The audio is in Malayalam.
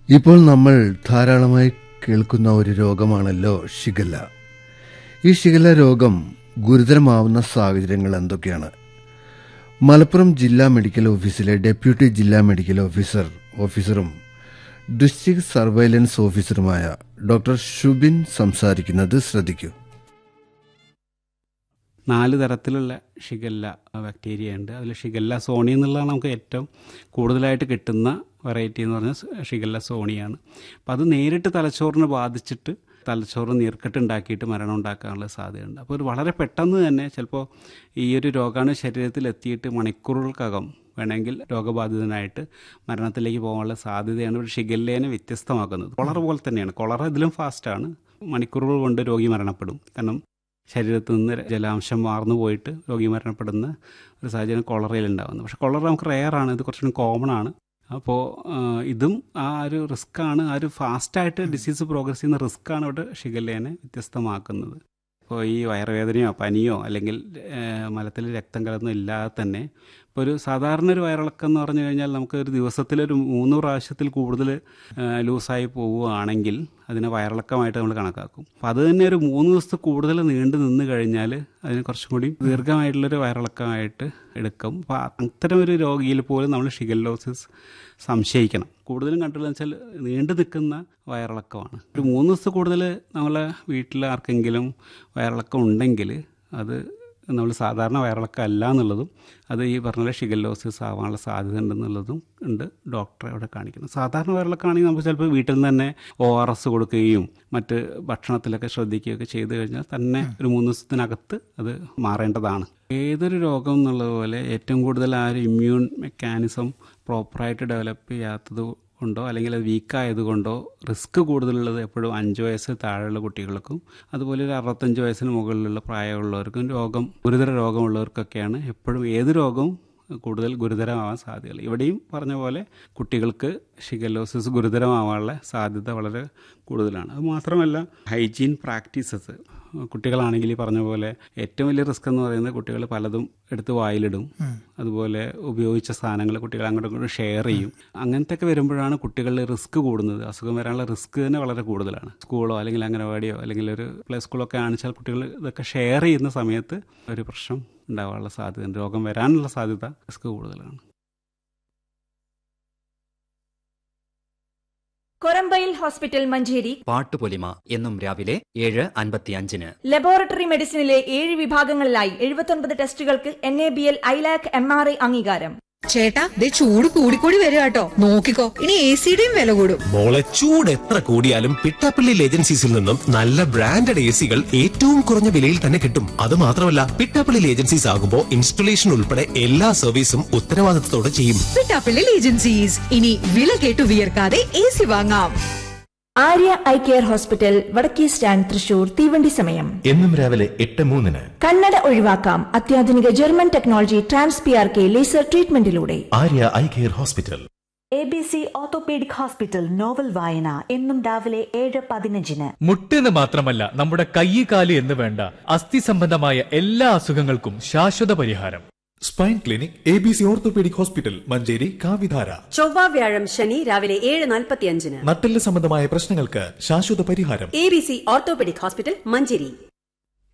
ഇപ്പോൾ നമ്മൾ ധാരാളമായി കേൾക്കുന്ന ഒരു രോഗമാണല്ലോ ഷിഗല്ല ഈ ഷിഗല്ല രോഗം ഗുരുതരമാവുന്ന സാഹചര്യങ്ങൾ എന്തൊക്കെയാണ് മലപ്പുറം ജില്ലാ മെഡിക്കൽ ഓഫീസിലെ ഡെപ്യൂട്ടി ജില്ലാ മെഡിക്കൽ ഓഫീസർ ഓഫീസറും ഡിസ്ട്രിക്ട് സർവൈലൻസ് ഓഫീസറുമായ ഡോക്ടർ ഷുബിൻ സംസാരിക്കുന്നത് ശ്രദ്ധിക്കൂ നാല് തരത്തിലുള്ള ഷിഗല്ല ബാക്ടീരിയ ഉണ്ട് അതിൽ ഷിഗല്ല സോണി എന്നുള്ളതാണ് നമുക്ക് ഏറ്റവും കൂടുതലായിട്ട് കിട്ടുന്ന വെറൈറ്റി എന്ന് പറഞ്ഞാൽ ഷിഗല്ല സോണിയാണ് അപ്പോൾ അത് നേരിട്ട് തലച്ചോറിനെ ബാധിച്ചിട്ട് തലച്ചോറ് നീർക്കെട്ട് ഉണ്ടാക്കിയിട്ട് മരണം ഉണ്ടാക്കാനുള്ള സാധ്യതയുണ്ട് അപ്പോൾ ഒരു വളരെ പെട്ടെന്ന് തന്നെ ചിലപ്പോൾ ഈ ഒരു രോഗാണു ശരീരത്തിൽ എത്തിയിട്ട് മണിക്കൂറുകൾക്കകം വേണമെങ്കിൽ രോഗബാധിതനായിട്ട് മരണത്തിലേക്ക് പോകാനുള്ള സാധ്യതയാണ് ഒരു ഷിഗല്ലേനെ വ്യത്യസ്തമാക്കുന്നത് കൊളറ പോലെ തന്നെയാണ് കൊളറ ഇതിലും ഫാസ്റ്റാണ് മണിക്കൂറുകൾ കൊണ്ട് രോഗി മരണപ്പെടും കാരണം ശരീരത്തിൽ നിന്ന് ജലാംശം മാർന്നു പോയിട്ട് രോഗി മരണപ്പെടുന്ന ഒരു സാഹചര്യം കൊളറയിൽ ഉണ്ടാകുന്നത് പക്ഷേ കൊളറ നമുക്ക് റെയറാണ് ഇത് കുറച്ചുകൂടി കോമൺ ആണ് അപ്പോൾ ഇതും ആ ഒരു റിസ്ക്കാണ് ആ ഒരു ഫാസ്റ്റായിട്ട് ഡിസീസ് പ്രോഗ്രസ് ചെയ്യുന്ന റിസ്ക്കാണ് ഇവിടെ ഷിഗല്ലേനെ വ്യത്യസ്തമാക്കുന്നത് ഇപ്പോൾ ഈ വയറുവേദനയോ പനിയോ അല്ലെങ്കിൽ മലത്തിൽ രക്തം കലർന്നോ ഇല്ലാതെ തന്നെ ഇപ്പോൾ ഒരു സാധാരണ ഒരു വയറിളക്കം എന്ന് പറഞ്ഞു കഴിഞ്ഞാൽ നമുക്ക് ഒരു ദിവസത്തിലൊരു മൂന്ന് പ്രാവശ്യത്തിൽ കൂടുതൽ ലൂസായി പോവുകയാണെങ്കിൽ അതിനെ വയറിളക്കമായിട്ട് നമ്മൾ കണക്കാക്കും അപ്പം അത് തന്നെ ഒരു മൂന്ന് ദിവസത്തെ കൂടുതൽ നീണ്ടു നിന്ന് കഴിഞ്ഞാൽ അതിന് കുറച്ചും കൂടി ദീർഘമായിട്ടുള്ളൊരു വയറിളക്കമായിട്ട് എടുക്കും അപ്പോൾ അത്തരം ഒരു രോഗിയിൽ പോലും നമ്മൾ ഷിഗല്ലോസിസ് സംശയിക്കണം കൂടുതലും കണ്ടുള്ളതെന്ന് വെച്ചാൽ നീണ്ടു നിൽക്കുന്ന വയറിളക്കമാണ് ഒരു മൂന്ന് ദിവസത്തെ കൂടുതൽ നമ്മളെ വീട്ടിൽ ആർക്കെങ്കിലും വയറിളക്കം ഉണ്ടെങ്കിൽ അത് നമ്മൾ സാധാരണ വയറിളക്കം അല്ല എന്നുള്ളതും അത് ഈ പറഞ്ഞ ഷിഗല്ലോസിസ് ആവാനുള്ള സാധ്യത ഉണ്ടെന്നുള്ളതും ഉണ്ട് ഡോക്ടറെ അവിടെ കാണിക്കുന്നത് സാധാരണ വയറിളക്കമാണെങ്കിൽ നമുക്ക് ചിലപ്പോൾ വീട്ടിൽ നിന്ന് തന്നെ ഒ ആർ എസ് കൊടുക്കുകയും മറ്റ് ഭക്ഷണത്തിലൊക്കെ ശ്രദ്ധിക്കുകയൊക്കെ ചെയ്തു കഴിഞ്ഞാൽ തന്നെ ഒരു മൂന്ന് ദിവസത്തിനകത്ത് അത് മാറേണ്ടതാണ് ഏതൊരു രോഗം എന്നുള്ളതുപോലെ ഏറ്റവും കൂടുതൽ ആ ഒരു ഇമ്മ്യൂൺ മെക്കാനിസം പ്രോപ്പറായിട്ട് ഡെവലപ്പ് ചെയ്യാത്തത് കൊണ്ടോ അല്ലെങ്കിൽ അത് വീക്കായതുകൊണ്ടോ റിസ്ക് കൂടുതലുള്ളത് എപ്പോഴും അഞ്ച് വയസ്സ് താഴെയുള്ള കുട്ടികൾക്കും അതുപോലെ ഒരു അറുപത്തഞ്ച് വയസ്സിന് മുകളിലുള്ള പ്രായമുള്ളവർക്കും രോഗം ഗുരുതര രോഗമുള്ളവർക്കൊക്കെയാണ് എപ്പോഴും ഏത് രോഗവും കൂടുതൽ ഗുരുതരമാവാൻ സാധ്യതകൾ ഇവിടെയും പറഞ്ഞ പോലെ കുട്ടികൾക്ക് ഷിഗല്ലോസിസ് ഗുരുതരമാവാനുള്ള സാധ്യത വളരെ കൂടുതലാണ് അത് മാത്രമല്ല ഹൈജീൻ പ്രാക്ടീസസ് കുട്ടികളാണെങ്കിൽ ഈ പറഞ്ഞ പോലെ ഏറ്റവും വലിയ റിസ്ക് എന്ന് പറയുന്നത് കുട്ടികൾ പലതും എടുത്ത് വായിലിടും അതുപോലെ ഉപയോഗിച്ച സാധനങ്ങൾ കുട്ടികൾ അങ്ങോട്ടും ഇങ്ങോട്ടും ഷെയർ ചെയ്യും അങ്ങനത്തെ ഒക്കെ വരുമ്പോഴാണ് കുട്ടികളിൽ റിസ്ക് കൂടുന്നത് അസുഖം വരാനുള്ള റിസ്ക് തന്നെ വളരെ കൂടുതലാണ് സ്കൂളോ അല്ലെങ്കിൽ അംഗനവാടിയോ അല്ലെങ്കിൽ ഒരു പ്ലേ സ്കൂളൊക്കെ ആണെച്ചാൽ കുട്ടികൾ ഇതൊക്കെ ഷെയർ ചെയ്യുന്ന സമയത്ത് ഒരു പ്രശ്നം ഉണ്ടാവാനുള്ള സാധ്യത രോഗം വരാനുള്ള സാധ്യത റിസ്ക് കൂടുതലാണ് കൊരമ്പയിൽ ഹോസ്പിറ്റൽ മഞ്ചേരി പാട്ടുപൊലിമ എന്നും രാവിലെ ഏഴ് അൻപത്തിയഞ്ചിന് ലബോറട്ടറി മെഡിസിനിലെ ഏഴ് വിഭാഗങ്ങളിലായി എഴുപത്തൊൻപത് ടെസ്റ്റുകൾക്ക് N A B L ILAC M R I അംഗീകാരം ചേട്ടാ ദേ ചൂട് കൂടിക്കൂടി വരിക കേട്ടോ നോക്കിക്കോ ഇനി എ സിയുടെയും വില കൂടും മോളെ ചൂട് എത്ര കൂടിയാലും പിട്ടാപ്പള്ളി ഏജൻസീസിൽ നിന്നും നല്ല ബ്രാൻഡഡ് എ സികൾ ഏറ്റവും കുറഞ്ഞ വിലയിൽ തന്നെ കിട്ടും അത് മാത്രമല്ല പിട്ടാപ്പള്ളി ഏജൻസീസ് ആകുമ്പോൾ ഇൻസ്റ്റലേഷൻ ഉൾപ്പെടെ എല്ലാ സർവീസും ഉത്തരവാദിത്തത്തോടെ ചെയ്യും പിട്ടാപ്പിള്ളി ഏജൻസീസ് ഇനി വില കേട്ടു വിയർക്കാതെ എ സി വാങ്ങാം ആര്യ ഐ കെയർ ഹോസ്പിറ്റൽ വടക്കേ സ്റ്റാൻഡ് തൃശൂർ തീവണ്ടി സമയം എന്നും രാവിലെ എട്ട് മൂന്നിന് കണ്ണട ഒഴിവാക്കാം അത്യാധുനിക German technology trans P R K laser ട്രീറ്റ്മെന്റിലൂടെ Arya eye care hospital A B C orthopaedic hospital novel വായന എന്നും രാവിലെ ഏഴ് പതിനഞ്ചിന് മുട്ടെന്ന് മാത്രമല്ല നമ്മുടെ കൈ കാല് എന്ന് വേണ്ട അസ്ഥി സംബന്ധമായ എല്ലാ അസുഖങ്ങൾക്കും ശാശ്വത പരിഹാരം spine clinic A B C orthopaedic hospital Manjeri കാവിധാര ചൊവ്വ വ്യാഴം ശനി രാവിലെ ഏഴ് നാൽപ്പത്തിയഞ്ചിന് നട്ടെല്ല് സംബന്ധമായ പ്രശ്നങ്ങൾക്ക് ശാശ്വത പരിഹാരം A B C orthopaedic hospital Manjeri